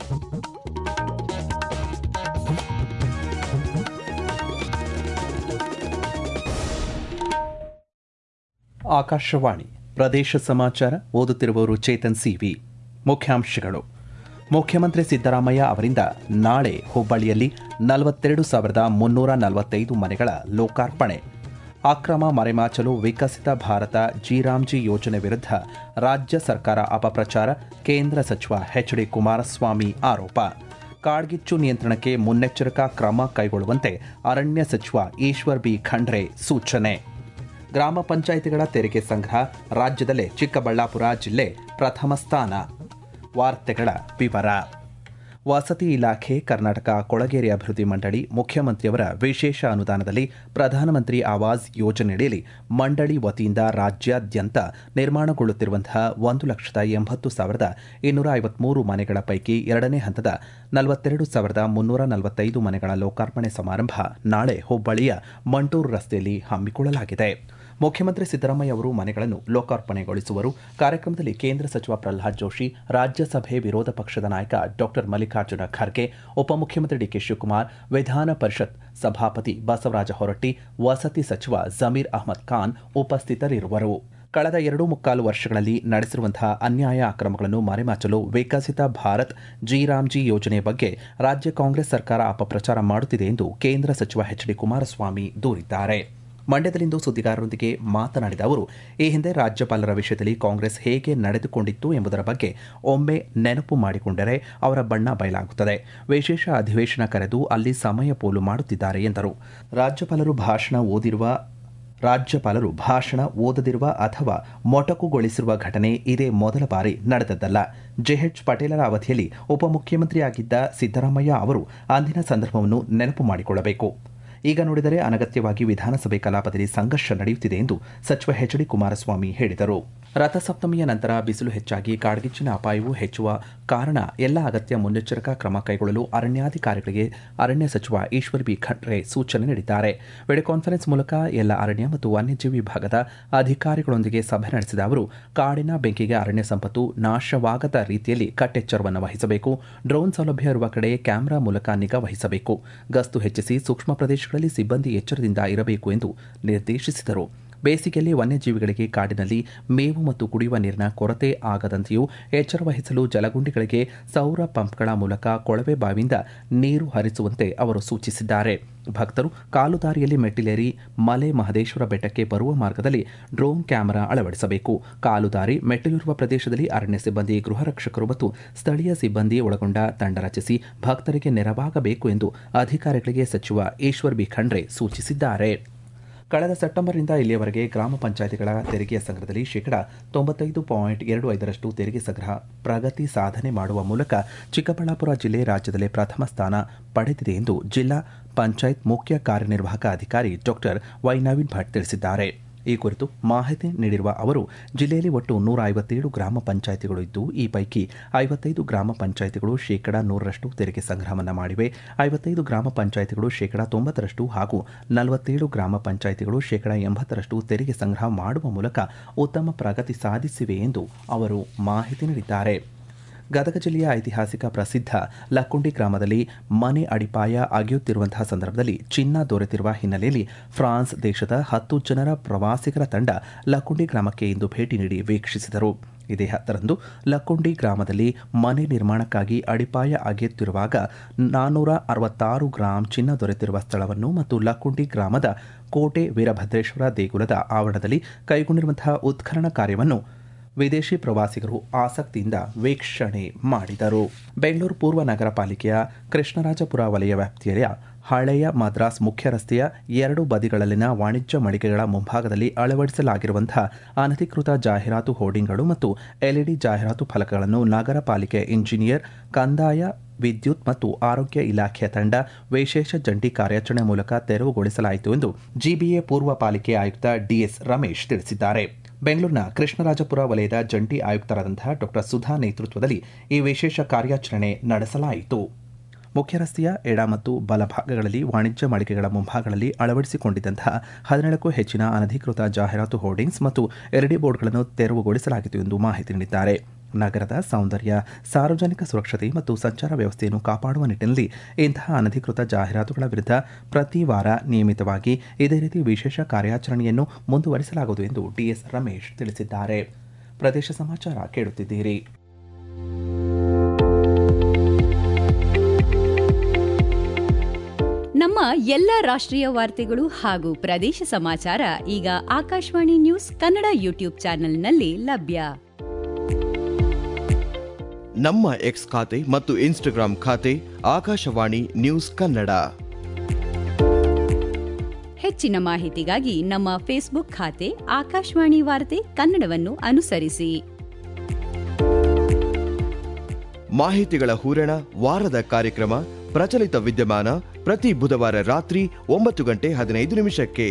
ಆಕಾಶವಾಣಿ ಪ್ರದೇಶ ಸಮಾಚಾರ ಓದುತ್ತಿರುವವರು ಚೇತನ್ ಸಿವಿ ಮುಖ್ಯಾಂಶಗಳು ಮುಖ್ಯಮಂತ್ರಿ ಸಿದ್ದರಾಮಯ್ಯ ಅವರಿಂದ ನಾಳೆ ಹುಬ್ಬಳ್ಳಿಯಲ್ಲಿ ನಲವತ್ತೆರಡು ಸಾವಿರದ ಮುನ್ನೂರ ನಲವತ್ತೈದು ಮನೆಗಳ ಲೋಕಾರ್ಪಣೆ ಅಕ್ರಮ ಮರೆಮಾಚಲು ವಿಕಸಿತ ಭಾರತ ಜಿರಾಮ್ಜಿ ಯೋಜನೆ ವಿರುದ್ಧ ರಾಜ್ಯ ಸರ್ಕಾರ ಅಪಪ್ರಚಾರ ಕೇಂದ್ರ ಸಚಿವ ಎಚ್ ಡಿ ಕುಮಾರಸ್ವಾಮಿ ಆರೋಪ ಕಾಡ್ಗಿಚ್ಚು ನಿಯಂತ್ರಣಕ್ಕೆ ಮುನ್ನೆಚ್ಚರಿಕಾ ಕ್ರಮ ಕೈಗೊಳ್ಳುವಂತೆ ಅರಣ್ಯ ಸಚಿವ ಈಶ್ವರ್ ಬಿ ಖಂಡ್ರೆ ಸೂಚನೆ ಗ್ರಾಮ ಪಂಚಾಯಿತಿಗಳ ತೆರಿಗೆ ಸಂಗ್ರಹ ರಾಜ್ಯದಲ್ಲೇ ಚಿಕ್ಕಬಳ್ಳಾಪುರ ಜಿಲ್ಲೆ ಪ್ರಥಮ ಸ್ಥಾನ ವಾರ್ತೆಗಳ ವಿವರ ವಸತಿ ಇಲಾಖೆ ಕರ್ನಾಟಕ ಕೊಳಗೇರಿ ಅಭಿವೃದ್ಧಿ ಮಂಡಳಿ ಮುಖ್ಯಮಂತ್ರಿಯವರ ವಿಶೇಷ ಅನುದಾನದಲ್ಲಿ ಪ್ರಧಾನಮಂತ್ರಿ ಆವಾಸ್ ಯೋಜನೆಯಡಿಯಲ್ಲಿ ಮಂಡಳಿ ವತಿಯಿಂದ ರಾಜ್ಯಾದ್ಯಂತ ನಿರ್ಮಾಣಗೊಳ್ಳುತ್ತಿರುವಂತಹ ಒಂದು ಲಕ್ಷದ ಎಂಬತ್ತು ಸಾವಿರದ ಇನ್ನೂರ ಐವತ್ಮೂರು ಮನೆಗಳ ಪೈಕಿ ಎರಡನೇ ಹಂತದ ನಲವತ್ತೆರಡು ಸಾವಿರದ ಮುನ್ನೂರ ನಲವತ್ತೈದು ಮನೆಗಳ ಲೋಕಾರ್ಪಣೆ ಸಮಾರಂಭ ನಾಳೆ ಹುಬ್ಬಳ್ಳಿಯ ಮಂಟೂರು ರಸ್ತೆಯಲ್ಲಿ ಹಮ್ಮಿಕೊಳ್ಳಲಾಗಿದೆ ಮುಖ್ಯಮಂತ್ರಿ ಸಿದ್ದರಾಮಯ್ಯ ಅವರು ಮನೆಗಳನ್ನು ಲೋಕಾರ್ಪಣೆಗೊಳಿಸುವರು ಕಾರ್ಯಕ್ರಮದಲ್ಲಿ ಕೇಂದ್ರ ಸಚಿವ ಪ್ರಹ್ಲಾದ್ ಜೋಶಿ ರಾಜ್ಯಸಭೆ ವಿರೋಧ ಪಕ್ಷದ ನಾಯಕ ಡಾಕ್ಟರ್ ಮಲ್ಲಿಕಾರ್ಜುನ ಖರ್ಗೆ ಉಪಮುಖ್ಯಮಂತ್ರಿ ಡಿಕೆ ಶಿವಕುಮಾರ್ ವಿಧಾನ ಪರಿಷತ್ ಸಭಾಪತಿ ಬಸವರಾಜ ಹೊರಟ್ಟಿ ವಸತಿ ಸಚಿವ ಜಮೀರ್ ಅಹ್ಮದ್ ಖಾನ್ ಉಪಸ್ಥಿತರಿರುವರು ಕಳೆದ ಎರಡು ಮುಕ್ಕಾಲು ವರ್ಷಗಳಲ್ಲಿ ನಡೆಸಿರುವಂತಹ ಅನ್ಯಾಯ ಅಕ್ರಮಗಳನ್ನು ಮರೆಮಾಚಲು ವಿಕಸಿತ ಭಾರತ್ ಜಿರಾಮ್ಜಿ ಯೋಜನೆ ಬಗ್ಗೆ ರಾಜ್ಯ ಕಾಂಗ್ರೆಸ್ ಸರ್ಕಾರ ಅಪಪ್ರಚಾರ ಮಾಡುತ್ತಿದೆ ಎಂದು ಕೇಂದ್ರ ಸಚಿವ ಎಚ್ ಡಿ ಕುಮಾರಸ್ವಾಮಿ ದೂರಿದ್ದಾರೆ ಮಂಡ್ಯದಲ್ಲಿಂದು ಸುದ್ದಿಗಾರರೊಂದಿಗೆ ಮಾತನಾಡಿದ ಅವರು ಈ ಹಿಂದೆ ರಾಜ್ಯಪಾಲರ ವಿಷಯದಲ್ಲಿ ಕಾಂಗ್ರೆಸ್ ಹೇಗೆ ನಡೆದುಕೊಂಡಿತ್ತು ಎಂಬುದರ ಬಗ್ಗೆ ಒಮ್ಮೆ ನೆನಪು ಮಾಡಿಕೊಂಡರೆ ಅವರ ಬಣ್ಣ ಬಯಲಾಗುತ್ತದೆ ವಿಶೇಷ ಅಧಿವೇಶನ ಕರೆದು ಅಲ್ಲಿ ಸಮಯ ಪೋಲು ಮಾಡುತ್ತಿದ್ದಾರೆ ಎಂದರು ರಾಜ್ಯಪಾಲರು ಭಾಷಣ ಓದಿರುವ ರಾಜ್ಯಪಾಲರು ಭಾಷಣ ಓದದಿರುವ ಅಥವಾ ಮೊಟಕುಗೊಳಿಸಿರುವ ಘಟನೆ ಇದೇ ಮೊದಲ ಬಾರಿ ನಡೆದದ್ದಲ್ಲ ಜೆಎಚ್ ಪಟೇಲರ ಅವಧಿಯಲ್ಲಿ ಉಪಮುಖ್ಯಮಂತ್ರಿಯಾಗಿದ್ದ ಸಿದ್ದರಾಮಯ್ಯ ಅವರು ಅಂದಿನ ಸಂದರ್ಭವನ್ನು ನೆನಪು ಮಾಡಿಕೊಳ್ಳಬೇಕು ಈಗ ನೋಡಿದರೆ ಅನಗತ್ಯವಾಗಿ ವಿಧಾನಸಭೆ ಕಲಾಪದಲ್ಲಿ ಸಂಘರ್ಷ ನಡೆಯುತ್ತಿದೆ ಎಂದು ಸಚಿವ ಎಚ್ ಡಿ ಕುಮಾರಸ್ವಾಮಿ ಹೇಳಿದರು ರಥಸಪ್ತಮಿಯ ನಂತರ ಬಿಸಿಲು ಹೆಚ್ಚಾಗಿ ಕಾಡ್ಗಿಚ್ಚಿನ ಅಪಾಯವು ಹೆಚ್ಚುವ ಕಾರಣ ಎಲ್ಲ ಅಗತ್ಯ ಮುನ್ನೆಚ್ಚರಿಕಾ ಕ್ರಮ ಕೈಗೊಳ್ಳಲು ಅರಣ್ಯಾಧಿಕಾರಿಗಳಿಗೆ ಅರಣ್ಯ ಸಚಿವ ಈಶ್ವರ್ ಬಿ ಖಂಡ್ರೆ ಸೂಚನೆ ನೀಡಿದ್ದಾರೆ ವಿಡಿಯೋ ಕಾನ್ಫರೆನ್ಸ್ ಮೂಲಕ ಎಲ್ಲ ಅರಣ್ಯ ಮತ್ತು ವನ್ಯಜೀವಿ ವಿಭಾಗದ ಅಧಿಕಾರಿಗಳೊಂದಿಗೆ ಸಭೆ ನಡೆಸಿದ ಅವರು ಕಾಡಿನ ಬೆಂಕಿಗೆ ಅರಣ್ಯ ಸಂಪತ್ತು ನಾಶವಾಗದ ರೀತಿಯಲ್ಲಿ ಕಟ್ಟೆಚ್ಚರವನ್ನು ವಹಿಸಬೇಕು ಡ್ರೋನ್ ಸೌಲಭ್ಯ ಇರುವ ಕಡೆ ಕ್ಯಾಮೆರಾ ಮೂಲಕ ನಿಗಾ ವಹಿಸಬೇಕು ಗಸ್ತು ಹೆಚ್ಚಿಸಿ ಸೂಕ್ಷ್ಮ ಪ್ರದೇಶಗಳಲ್ಲಿ ಸಿಬ್ಬಂದಿ ಎಚ್ಚರದಿಂದ ಇರಬೇಕು ಎಂದು ನಿರ್ದೇಶಿಸಿದರು ಬೇಸಿಗೆಯಲ್ಲಿ ವನ್ಯಜೀವಿಗಳಿಗೆ ಕಾಡಿನಲ್ಲಿ ಮೇವು ಮತ್ತು ಕುಡಿಯುವ ನೀರಿನ ಕೊರತೆ ಆಗದಂತೆಯೂ ಎಚ್ಚರ ವಹಿಸಲು ಜಲಗುಂಡಿಗಳಿಗೆ ಸೌರ ಪಂಪ್ಗಳ ಮೂಲಕ ಕೊಳವೆ ಬಾವಿಯಿಂದ ನೀರು ಹರಿಸುವಂತೆ ಅವರು ಸೂಚಿಸಿದ್ದಾರೆ ಭಕ್ತರು ಕಾಲುದಾರಿಯಲ್ಲಿ ಮೆಟ್ಟಿಲೇರಿ ಮಲೆ ಮಹದೇಶ್ವರ ಬೆಟ್ಟಕ್ಕೆ ಬರುವ ಮಾರ್ಗದಲ್ಲಿ ಡ್ರೋನ್ ಕ್ಯಾಮೆರಾ ಅಳವಡಿಸಬೇಕು ಕಾಲುದಾರಿ ಮೆಟ್ಟಿಲಿರುವ ಪ್ರದೇಶದಲ್ಲಿ ಅರಣ್ಯ ಸಿಬ್ಬಂದಿ ಗೃಹ ರಕ್ಷಕರು ಮತ್ತು ಸ್ಥಳೀಯ ಸಿಬ್ಬಂದಿ ಒಳಗೊಂಡ ತಂಡ ರಚಿಸಿ ಭಕ್ತರಿಗೆ ನೆರವಾಗಬೇಕು ಎಂದು ಅಧಿಕಾರಿಗಳಿಗೆ ಸಚಿವ ಈಶ್ವರ್ ಬಿ ಖಂಡ್ರೆ ಸೂಚಿಸಿದ್ದಾರೆ ಕಳೆದ ಸೆಪ್ಟೆಂಬರ್ನಿಂದ ಇಲ್ಲಿಯವರೆಗೆ ಗ್ರಾಮ ಪಂಚಾಯಿತಿಗಳ ತೆರಿಗೆಯ ಸಂಗ್ರಹದಲ್ಲಿ ಶೇಕಡಾ ತೊಂಬತ್ತೈದು ಪಾಯಿಂಟ್ ಎರಡು ಐದರಷ್ಟು ತೆರಿಗೆ ಸಂಗ್ರಹ ಪ್ರಗತಿ ಸಾಧನೆ ಮಾಡುವ ಮೂಲಕ ಚಿಕ್ಕಬಳ್ಳಾಪುರ ಜಿಲ್ಲೆ ರಾಜ್ಯದಲ್ಲೇ ಪ್ರಥಮ ಸ್ಥಾನ ಪಡೆದಿದೆ ಎಂದು ಜಿಲ್ಲಾ ಪಂಚಾಯತ್ ಮುಖ್ಯ ಕಾರ್ಯನಿರ್ವಾಹಕ ಅಧಿಕಾರಿ ಡಾಕ್ಟರ್ ವೈ ನವೀನ್ ಭಟ್ ತಿಳಿಸಿದ್ದಾರೆ ಈ ಕುರಿತು ಮಾಹಿತಿ ನೀಡಿರುವ ಅವರು ಜಿಲ್ಲೆಯಲ್ಲಿ ಒಟ್ಟು ನೂರ ಐವತ್ತೇಳು ಗ್ರಾಮ ಪಂಚಾಯಿತಿಗಳು ಇದ್ದು ಈ ಪೈಕಿ ಐವತ್ತೈದು ಗ್ರಾಮ ಪಂಚಾಯಿತಿಗಳು ಶೇಕಡಾ ನೂರರಷ್ಟು ತೆರಿಗೆ ಸಂಗ್ರಹವನ್ನು ಮಾಡಿವೆ ಐವತ್ತೈದು ಗ್ರಾಮ ಪಂಚಾಯಿತಿಗಳು ಶೇಕಡಾ ತೊಂಬತ್ತರಷ್ಟು ಹಾಗೂ ನಲವತ್ತೇಳು ಗ್ರಾಮ ಪಂಚಾಯಿತಿಗಳು ಶೇಕಡಾ ಎಂಬತ್ತರಷ್ಟು ತೆರಿಗೆ ಸಂಗ್ರಹ ಮಾಡುವ ಮೂಲಕ ಉತ್ತಮ ಪ್ರಗತಿ ಸಾಧಿಸಿವೆ ಎಂದು ಅವರು ಮಾಹಿತಿ ನೀಡಿದ್ದಾರೆ ಗದಗ ಜಿಲ್ಲೆಯ ಐತಿಹಾಸಿಕ ಪ್ರಸಿದ್ಧ ಲಕ್ಕುಂಡಿ ಗ್ರಾಮದಲ್ಲಿ ಮನೆ ಅಡಿಪಾಯ ಅಗೆಯುತ್ತಿರುವಂತಹ ಸಂದರ್ಭದಲ್ಲಿ ಚಿನ್ನ ದೊರೆತಿರುವ ಹಿನ್ನೆಲೆಯಲ್ಲಿ ಫ್ರಾನ್ಸ್ ದೇಶದ ಹತ್ತು ಜನರ ಪ್ರವಾಸಿಗರ ತಂಡ ಲಕ್ಕುಂಡಿ ಗ್ರಾಮಕ್ಕೆ ಇಂದು ಭೇಟಿ ನೀಡಿ ವೀಕ್ಷಿಸಿದರು ಇದೇ ಹತ್ತರಂದು ಲಕ್ಕುಂಡಿ ಗ್ರಾಮದಲ್ಲಿ ಮನೆ ನಿರ್ಮಾಣಕ್ಕಾಗಿ ಅಡಿಪಾಯ ಅಗೆಯುತ್ತಿರುವಾಗ ನಾನ್ನೂರ ಅರವತ್ತಾರು ಗ್ರಾಂ ಚಿನ್ನ ದೊರೆತಿರುವ ಸ್ಥಳವನ್ನು ಮತ್ತು ಲಕ್ಕುಂಡಿ ಗ್ರಾಮದ ಕೋಟೆ ವೀರಭದ್ರೇಶ್ವರ ದೇಗುಲದ ಆವರಣದಲ್ಲಿ ಕೈಗೊಂಡಿರುವಂತಹ ಉತ್ಖನನ ಕಾರ್ಯವನ್ನು ವಿದೇಶಿ ಪ್ರವಾಸಿಗರು ಆಸಕ್ತಿಯಿಂದ ವೀಕ್ಷಣೆ ಮಾಡಿದರು ಬೆಂಗಳೂರು ಪೂರ್ವ ನಗರ ಪಾಲಿಕೆಯ ಕೃಷ್ಣರಾಜಪುರ ವಲಯ ವ್ಯಾಪ್ತಿಯ ಹಳೆಯ ಮದ್ರಾಸ್ ಮುಖ್ಯ ರಸ್ತೆಯ ಎರಡು ಬದಿಗಳಲ್ಲಿನ ವಾಣಿಜ್ಯ ಮಳಿಗೆಗಳ ಮುಂಭಾಗದಲ್ಲಿ ಅಳವಡಿಸಲಾಗಿರುವಂತಹ ಅನಧಿಕೃತ ಜಾಹೀರಾತು ಹೋರ್ಡಿಂಗ್ಗಳು ಮತ್ತು ಎಲ್ಇಡಿ ಜಾಹೀರಾತು ಫಲಕಗಳನ್ನು ನಗರ ಪಾಲಿಕೆ ಇಂಜಿನಿಯರ್ ಕಂದಾಯ ವಿದ್ಯುತ್ ಮತ್ತು ಆರೋಗ್ಯ ಇಲಾಖೆಯ ತಂಡ ವಿಶೇಷ ಜಂಟಿ ಕಾರ್ಯಾಚರಣೆ ಮೂಲಕ ತೆರವುಗೊಳಿಸಲಾಯಿತು ಎಂದು ಜಿಬಿಎ ಪೂರ್ವ ಪಾಲಿಕೆ ಆಯುಕ್ತ ಡಿಎಸ್ ರಮೇಶ್ ತಿಳಿಸಿದ್ದಾರೆ ಬೆಂಗಳೂರಿನ ಕೃಷ್ಣರಾಜಪುರ ವಲಯದ ಜಂಟಿ ಆಯುಕ್ತರಾದಂತಹ ಡಾ ಸುಧಾ ನೇತೃತ್ವದಲ್ಲಿ ಈ ವಿಶೇಷ ಕಾರ್ಯಾಚರಣೆ ನಡೆಸಲಾಯಿತು ಮುಖ್ಯ ರಸ್ತೆಯ ಎಡ ಮತ್ತು ಬಲಭಾಗಗಳಲ್ಲಿ ವಾಣಿಜ್ಯ ಮಳಿಗೆಗಳ ಮುಂಭಾಗಗಳಲ್ಲಿ ಅಳವಡಿಸಿಕೊಂಡಿದ್ದಂತಹ ಹದಿನೇಳಕ್ಕೂ ಹೆಚ್ಚಿನ ಅನಧಿಕೃತ ಜಾಹೀರಾತು ಹೋರ್ಡಿಂಗ್ಸ್ ಮತ್ತು ಎಲ್ಇಡಿ ಬೋರ್ಡ್ಗಳನ್ನು ತೆರವುಗೊಳಿಸಲಾಗಿತ್ತು ಎಂದು ಮಾಹಿತಿ ನೀಡಿದ್ದಾರೆ ನಗರದ ಸೌಂದರ್ಯ ಸಾರ್ವಜನಿಕ ಸುರಕ್ಷತೆ ಮತ್ತು ಸಂಚಾರ ವ್ಯವಸ್ಥೆಯನ್ನು ಕಾಪಾಡುವ ನಿಟ್ಟಿನಲ್ಲಿ ಇಂತಹ ಅನಧಿಕೃತ ಜಾಹೀರಾತುಗಳ ವಿರುದ್ಧ ಪ್ರತಿ ವಾರ ನಿಯಮಿತವಾಗಿ ಇದೇ ರೀತಿ ವಿಶೇಷ ಕಾರ್ಯಾಚರಣೆಯನ್ನು ಮುಂದುವರಿಸಲಾಗುವುದು ಎಂದು ಡಿಎಸ್ ರಮೇಶ್ ತಿಳಿಸಿದ್ದಾರೆ ಪ್ರದೇಶ ಸಮಾಚಾರ ಕೇಳುತ್ತಿದ್ದೀರಿ ನಮ್ಮ ಎಲ್ಲ ರಾಷ್ಟ್ರೀಯ ವಾರ್ತೆಗಳು ಹಾಗೂ ಪ್ರದೇಶ ಸಮಾಚಾರ ಈಗ ಆಕಾಶವಾಣಿ ನ್ಯೂಸ್ ಕನ್ನಡ ಯೂಟ್ಯೂಬ್ ಚಾನೆಲ್ನಲ್ಲಿ ಲಭ್ಯ ನಮ್ಮ ಎಕ್ಸ್ ಖಾತೆ ಮತ್ತು ಇನ್ಸ್ಟಾಗ್ರಾಂ ಖಾತೆ ಆಕಾಶವಾಣಿ ನ್ಯೂಸ್ ಕನ್ನಡ ಹೆಚ್ಚಿನ ಮಾಹಿತಿಗಾಗಿ ನಮ್ಮ ಫೇಸ್ಬುಕ್ ಖಾತೆ ಆಕಾಶವಾಣಿ ವಾರ್ತೆ ಕನ್ನಡವನ್ನು ಅನುಸರಿಸಿ ಮಾಹಿತಿಗಳ ಹೂರಣ ವಾರದ ಕಾರ್ಯಕ್ರಮ ಪ್ರಚಲಿತ ವಿದ್ಯಮಾನ ಪ್ರತಿ ಬುಧವಾರ ರಾತ್ರಿ ಒಂಬತ್ತು ಗಂಟೆ ಹದಿನೈದು ನಿಮಿಷಕ್ಕೆ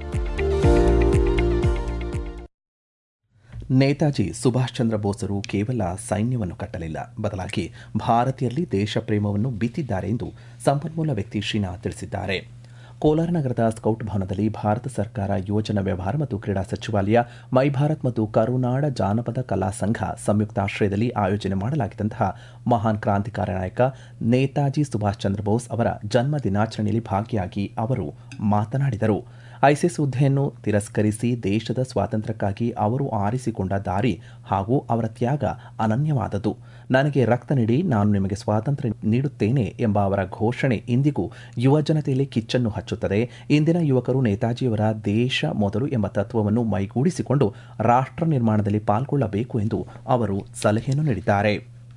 ನೇತಾಜಿ ಸುಭಾಷ್ ಚಂದ್ರ ಬೋಸರು ಕೇವಲ ಸೈನ್ಯವನ್ನು ಕಟ್ಟಲಿಲ್ಲ ಬದಲಾಗಿ ಭಾರತೀಯರಲ್ಲಿ ದೇಶ ಪ್ರೇಮವನ್ನು ಬಿತ್ತಿದ್ದಾರೆ ಎಂದು ಸಂಪನ್ಮೂಲ ವ್ಯಕ್ತಿ ಶ್ರೀನಾಥ್ ತಿಳಿಸಿದ್ದಾರೆ ಕೋಲಾರ ನಗರದ ಸ್ಕೌಟ್ ಭವನದಲ್ಲಿ ಭಾರತ ಸರ್ಕಾರ ಯೋಜನಾ ವ್ಯವಹಾರ ಮತ್ತು ಕ್ರೀಡಾ ಸಚಿವಾಲಯ ಮೈ ಭಾರತ್ ಮತ್ತು ಕರುನಾಡ ಜಾನಪದ ಕಲಾ ಸಂಘ ಸಂಯುಕ್ತಾಶ್ರಯದಲ್ಲಿ ಆಯೋಜನೆ ಮಾಡಲಾಗಿದ್ದಂತಹ ಮಹಾನ್ ಕ್ರಾಂತಿಕಾರಿ ನಾಯಕ ನೇತಾಜಿ ಸುಭಾಷ್ ಚಂದ್ರ ಬೋಸ್ ಅವರ ಜನ್ಮ ದಿನಾಚರಣೆಯಲ್ಲಿ ಭಾಗಿಯಾಗಿ ಅವರು ಮಾತನಾಡಿದರು ಐಸಿಸ್ ಹುದ್ದೆಯನ್ನು ತಿರಸ್ಕರಿಸಿ ದೇಶದ ಸ್ವಾತಂತ್ರ್ಯಕ್ಕಾಗಿ ಅವರು ಆರಿಸಿಕೊಂಡ ದಾರಿ ಹಾಗೂ ಅವರ ತ್ಯಾಗ ಅನನ್ಯವಾದದ್ದು ನನಗೆ ರಕ್ತ ನೀಡಿ ನಾನು ನಿಮಗೆ ಸ್ವಾತಂತ್ರ್ಯ ನೀಡುತ್ತೇನೆ ಎಂಬ ಅವರ ಘೋಷಣೆ ಇಂದಿಗೂ ಯುವ ಜನತೆಯಲ್ಲಿ ಕಿಚ್ಚನ್ನು ಹಚ್ಚುತ್ತದೆ ಇಂದಿನ ಯುವಕರು ನೇತಾಜಿಯವರ ದೇಶ ಮೊದಲು ಎಂಬ ತತ್ವವನ್ನು ಮೈಗೂಡಿಸಿಕೊಂಡು ರಾಷ್ಟ್ರ ನಿರ್ಮಾಣದಲ್ಲಿ ಪಾಲ್ಗೊಳ್ಳಬೇಕು ಎಂದು ಅವರು ಸಲಹೆಯನ್ನು ನೀಡಿದ್ದಾರೆ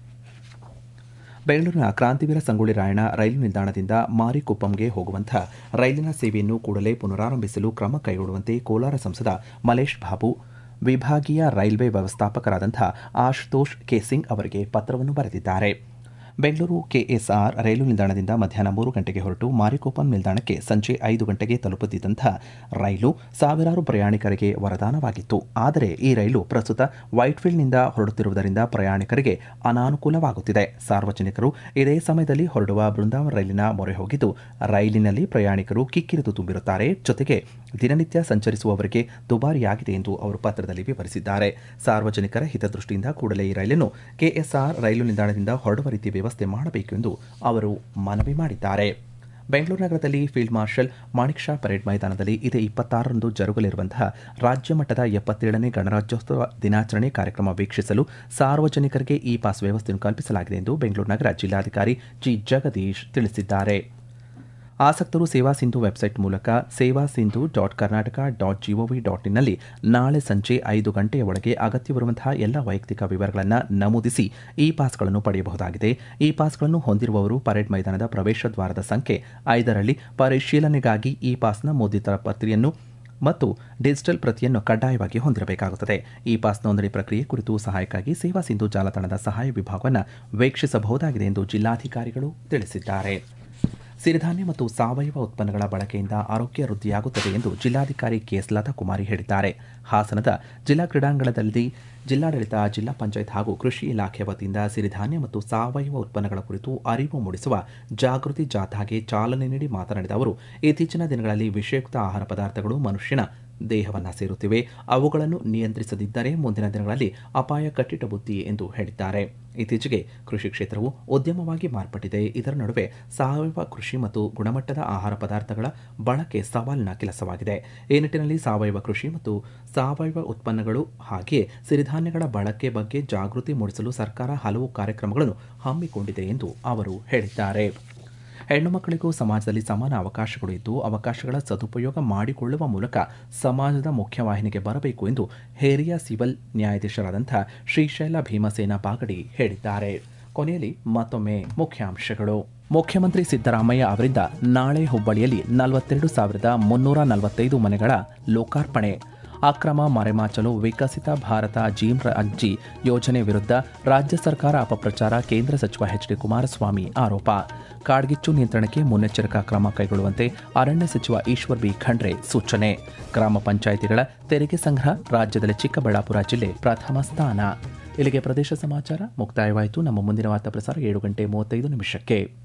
ಬೆಂಗಳೂರಿನ ಕ್ರಾಂತಿವೀರ ಸಂಗೊಳ್ಳಿ ರಾಯಣ್ಣ ರೈಲು ನಿಲ್ದಾಣದಿಂದ ಮಾರಿಕುಪ್ಪಂಗೆ ಹೋಗುವಂಥ ರೈಲಿನ ಸೇವೆಯನ್ನು ಕೂಡಲೇ ಪುನರಾರಂಭಿಸಲು ಕ್ರಮ ಕೈಗೊಳ್ಳುವಂತೆ ಕೋಲಾರ ಸಂಸದ ಮಲೇಶ್ ಬಾಬು ವಿಭಾಗೀಯ ರೈಲ್ವೆ ವ್ಯವಸ್ಥಾಪಕರಾದಂಥ ಆಶುತೋಷ್ ಕೆ ಸಿಂಗ್ ಅವರಿಗೆ ಪತ್ರವನ್ನು ಬರೆದಿದ್ದಾರೆ ಬೆಂಗಳೂರು ಕೆಎಸ್ಆರ್ ರೈಲು ನಿಲ್ದಾಣದಿಂದ ಮಧ್ಯಾಹ್ನ ಮೂರು ಗಂಟೆಗೆ ಹೊರಟು ಮಾರಿಕೋಪಂ ನಿಲ್ದಾಣಕ್ಕೆ ಸಂಜೆ ಐದು ಗಂಟೆಗೆ ತಲುಪುತ್ತಿದ್ದಂಥ ರೈಲು ಸಾವಿರಾರು ಪ್ರಯಾಣಿಕರಿಗೆ ವರದಾನವಾಗಿತ್ತು ಆದರೆ ಈ ರೈಲು ಪ್ರಸ್ತುತ ವೈಟ್ಫೀಲ್ಡ್ನಿಂದ ಹೊರಡುತ್ತಿರುವುದರಿಂದ ಪ್ರಯಾಣಿಕರಿಗೆ ಅನಾನುಕೂಲವಾಗುತ್ತಿದೆ ಸಾರ್ವಜನಿಕರು ಇದೇ ಸಮಯದಲ್ಲಿ ಹೊರಡುವ ಬೃಂದಾವನ ರೈಲಿನ ಮೊರೆ ಹೋಗಿದ್ದು ರೈಲಿನಲ್ಲಿ ಪ್ರಯಾಣಿಕರು ಕಿಕ್ಕಿರಿದು ತುಂಬಿರುತ್ತಾರೆ ಜೊತೆಗೆ ದಿನನಿತ್ಯ ಸಂಚರಿಸುವವರಿಗೆ ದುಬಾರಿಯಾಗಿದೆ ಎಂದು ಅವರು ಪತ್ರದಲ್ಲಿ ವಿವರಿಸಿದ್ದಾರೆ ಸಾರ್ವಜನಿಕರ ಹಿತದೃಷ್ಟಿಯಿಂದ ಕೂಡಲೇ ಈ ರೈಲನ್ನು ಕೆಎಸ್ಆರ್ ರೈಲು ನಿಲ್ದಾಣದಿಂದ ಹೊರಡುವ ರೀತಿ ವ್ಯವಸ್ಥೆ ಮಾಡಬೇಕು ಎಂದು ಅವರು ಮನವಿ ಮಾಡಿದ್ದಾರೆ ಬೆಂಗಳೂರು ನಗರದಲ್ಲಿ field marshal Manekshaw parade ಮೈದಾನದಲ್ಲಿ ಇದೇ ಇಪ್ಪತ್ತಾರರಂದು ಜರುಗಲಿರುವಂತಹ ರಾಜ್ಯ ಮಟ್ಟದ ಎಪ್ಪತ್ತೇಳನೇ ಗಣರಾಜ್ಯೋತ್ಸವ ದಿನಾಚರಣೆ ಕಾರ್ಯಕ್ರಮ ವೀಕ್ಷಿಸಲು ಸಾರ್ವಜನಿಕರಿಗೆ ಇ ಪಾಸ್ ವ್ಯವಸ್ಥೆಯನ್ನು ಕಲ್ಪಿಸಲಾಗಿದೆ ಎಂದು ಬೆಂಗಳೂರು ನಗರ ಜಿಲ್ಲಾಧಿಕಾರಿ ಜಿ ಜಗದೀಶ್ ತಿಳಿಸಿದ್ದಾರೆ ಆಸಕ್ತರು ಸೇವಾ ಸಿಂಧು ವೆಬ್ಸೈಟ್ ಮೂಲಕ Seva Sindhu dot Karnataka dot G O V dot ಇನ್ನಲ್ಲಿ ನಾಳೆ ಸಂಜೆ ಐದು ಗಂಟೆಯ ಒಳಗೆ ಅಗತ್ಯವಿರುವಂತಹ ಎಲ್ಲ ವೈಯಕ್ತಿಕ ವಿವರಗಳನ್ನು ನಮೂದಿಸಿ ಇ ಪಾಸ್ಗಳನ್ನು ಪಡೆಯಬಹುದಾಗಿದೆ ಈ ಪಾಸ್ಗಳನ್ನು ಹೊಂದಿರುವವರು ಪರೇಡ್ ಮೈದಾನದ ಪ್ರವೇಶ ದ್ವಾರದ ಸಂಖ್ಯೆ ಐದರಲ್ಲಿ ಪರಿಶೀಲನೆಗಾಗಿ ಇ ಪಾಸ್ನ ಮುದ್ರಿತ ಪತ್ರಿಯನ್ನು ಮತ್ತು ಡಿಜಿಟಲ್ ಪ್ರತಿಯನ್ನು ಕಡ್ಡಾಯವಾಗಿ ಹೊಂದಿರಬೇಕಾಗುತ್ತದೆ ಈ ಪಾಸ್ ನೋಂದಣಿ ಪ್ರಕ್ರಿಯೆ ಕುರಿತು ಸಹಾಯಕ್ಕಾಗಿ ಸೇವಾ ಸಿಂಧು ಜಾಲತಾಣದ ಸಹಾಯ ವಿಭಾಗವನ್ನು ವೀಕ್ಷಿಸಬಹುದಾಗಿದೆ ಎಂದು ಜಿಲ್ಲಾಧಿಕಾರಿಗಳು ತಿಳಿಸಿದ್ದಾರೆ ಸಿರಿಧಾನ್ಯ ಮತ್ತು ಸಾವಯವ ಉತ್ಪನ್ನಗಳ ಬಳಕೆಯಿಂದ ಆರೋಗ್ಯ ವೃದ್ಧಿಯಾಗುತ್ತದೆ ಎಂದು ಜಿಲ್ಲಾಧಿಕಾರಿ ಕೆಎಸ್ ಲತಾ ಕುಮಾರಿ ಹೇಳಿದ್ದಾರೆ ಹಾಸನದ ಜಿಲ್ಲಾ ಕ್ರೀಡಾಂಗಣದಲ್ಲಿ ಜಿಲ್ಲಾಡಳಿತ ಜಿಲ್ಲಾ ಪಂಚಾಯತ್ ಹಾಗೂ ಕೃಷಿ ಇಲಾಖೆ ವತಿಯಿಂದ ಸಿರಿಧಾನ್ಯ ಮತ್ತು ಸಾವಯವ ಉತ್ಪನ್ನಗಳ ಕುರಿತು ಅರಿವು ಮೂಡಿಸುವ ಜಾಗೃತಿ ಜಾಥಾಗೆ ಚಾಲನೆ ನೀಡಿ ಮಾತನಾಡಿದ ಅವರು ಇತ್ತೀಚಿನ ದಿನಗಳಲ್ಲಿ ವಿಷಯುಕ್ತ ಆಹಾರ ಪದಾರ್ಥಗಳು ಮನುಷ್ಯನ ದೇಹವನ್ನು ಸೇರುತ್ತಿವೆ ಅವುಗಳನ್ನು ನಿಯಂತ್ರಿಸದಿದ್ದರೆ ಮುಂದಿನ ದಿನಗಳಲ್ಲಿ ಅಪಾಯ ಕಟ್ಟಿಟ್ಟ ಬುದ್ಧಿ ಎಂದು ಹೇಳಿದ್ದಾರೆ ಇತ್ತೀಚೆಗೆ ಕೃಷಿ ಕ್ಷೇತ್ರವು ಉದ್ಯಮವಾಗಿ ಮಾರ್ಪಟ್ಟಿದೆ ಇದರ ನಡುವೆ ಸಾವಯವ ಕೃಷಿ ಮತ್ತು ಗುಣಮಟ್ಟದ ಆಹಾರ ಪದಾರ್ಥಗಳ ಬಳಕೆ ಸವಾಲಿನ ಕೆಲಸವಾಗಿದೆ ಈ ನಿಟ್ಟಿನಲ್ಲಿ ಸಾವಯವ ಕೃಷಿ ಮತ್ತು ಸಾವಯವ ಉತ್ಪನ್ನಗಳು ಹಾಗೆಯೇ ಸಿರಿಧಾನ್ಯಗಳ ಬಳಕೆ ಬಗ್ಗೆ ಜಾಗೃತಿ ಮೂಡಿಸಲು ಸರ್ಕಾರ ಹಲವು ಕಾರ್ಯಕ್ರಮಗಳನ್ನು ಹಮ್ಮಿಕೊಂಡಿದೆ ಎಂದು ಅವರು ಹೇಳಿದ್ದಾರೆ ಹೆಣ್ಣು ಮಕ್ಕಳಿಗೂ ಸಮಾಜದಲ್ಲಿ ಸಮಾನ ಅವಕಾಶಗಳು ಇದ್ದು ಅವಕಾಶಗಳ ಸದುಪಯೋಗ ಮಾಡಿಕೊಳ್ಳುವ ಮೂಲಕ ಸಮಾಜದ ಮುಖ್ಯವಾಹಿನಿಗೆ ಬರಬೇಕು ಎಂದು ಹಿರಿಯ ಸಿವಿಲ್ ನ್ಯಾಯಾಧೀಶರಾದಂಥ ಶ್ರೀಶೈಲ ಭೀಮಸೇನ ಬಾಗಡಿ ಹೇಳಿದ್ದಾರೆ ಕೊನೆಯಲ್ಲಿ ಮತ್ತೊಮ್ಮೆ ಮುಖ್ಯಾಂಶಗಳು ಮುಖ್ಯಮಂತ್ರಿ ಸಿದ್ದರಾಮಯ್ಯ ಅವರಿಂದ ನಾಳೆ ಹುಬ್ಬಳ್ಳಿಯಲ್ಲಿ ನಲವತ್ತೆರಡು ಸಾವಿರದ ಮುನ್ನೂರ ನಲವತ್ತೈದು ಮನೆಗಳ ಲೋಕಾರ್ಪಣೆ ಅಕ್ರಮ ಮರೆಮಾಚಲು ವಿಕಸಿತ ಭಾರತ ಜೀಮ್ ಅಜ್ಜಿ ಯೋಜನೆ ವಿರುದ್ಧ ರಾಜ್ಯ ಸರ್ಕಾರ ಅಪಪ್ರಚಾರ ಕೇಂದ್ರ ಸಚಿವ ಎಚ್ ಡಿ ಕುಮಾರಸ್ವಾಮಿ ಆರೋಪ ಕಾಡ್ಗಿಚ್ಚು ನಿಯಂತ್ರಣಕ್ಕೆ ಮುನ್ನೆಚ್ಚರಿಕಾ ಕ್ರಮ ಕೈಗೊಳ್ಳುವಂತೆ ಅರಣ್ಯ ಸಚಿವ ಈಶ್ವರ್ ಬಿ ಖಂಡ್ರೆ ಸೂಚನೆ ಗ್ರಾಮ ಪಂಚಾಯಿತಿಗಳ ತೆರಿಗೆ ಸಂಗ್ರಹ ರಾಜ್ಯದಲ್ಲಿ ಚಿಕ್ಕಬಳ್ಳಾಪುರ ಜಿಲ್ಲೆ ಪ್ರಥಮ ಸ್ಥಾನ ಇಲ್ಲಿಗೆ ಪ್ರದೇಶ ಸಮಾಚಾರ ಮುಕ್ತಾಯವಾಯಿತು ನಮ್ಮ ಮುಂದಿನ ವಾರ್ತಾ ಪ್ರಸಾರ ಏಳು ಗಂಟೆ ಮೂವತ್ತೈದು ನಿಮಿಷಕ್ಕೆ